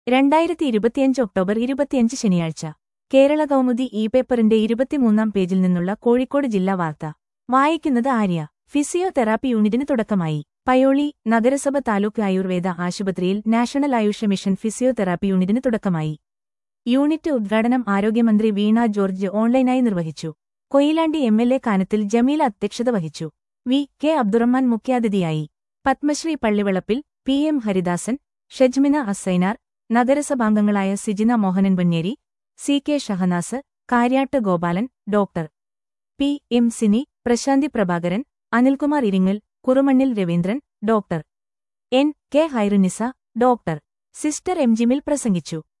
രണ്ടായിരത്തി ഇരുപത്തിയഞ്ച് ഒക്ടോബർ ഇരുപത്തിയഞ്ച് ശനിയാഴ്ച കേരള കൗമുദി ഇ പേപ്പറിന്റെ ഇരുപത്തിമൂന്നാം പേജിൽ നിന്നുള്ള കോഴിക്കോട് ജില്ലാ വാർത്ത വായിക്കുന്നത് ആര്യ ഫിസിയോതെറാപ്പി യൂണിറ്റിന് തുടക്കമായി പയോളി നഗരസഭ താലൂക്ക് ആയുർവേദ ആശുപത്രിയിൽ നാഷണൽ ആയുഷ മിഷൻ ഫിസിയോതെറാപ്പി യൂണിറ്റിന് തുടക്കമായി യൂണിറ്റ് ഉദ്ഘാടനം ആരോഗ്യമന്ത്രി വീണ ജോർജ് ഓൺലൈനായി നിർവഹിച്ചു Koyilandy M L A Kanathil Jameela അധ്യക്ഷത വഹിച്ചു വി കെ അബ്ദുറഹ്മാൻ മുഖ്യാതിഥിയായി പത്മശ്രീ പള്ളിവളപ്പിൽ പി എം ഹരിദാസൻ ഷെജ്മിന അസൈനാർ നഗരസഭാംഗങ്ങളായ Sijina Mohanan Ponneri C K Shahanas Kariyatt Gopalan doctor P M Sini Prashanthi Prabhakaran Anilkumar Iringal Kurumannil Raveendran doctor N K Hairunisa doctor sister M Jimil പ്രസംഗിച്ചു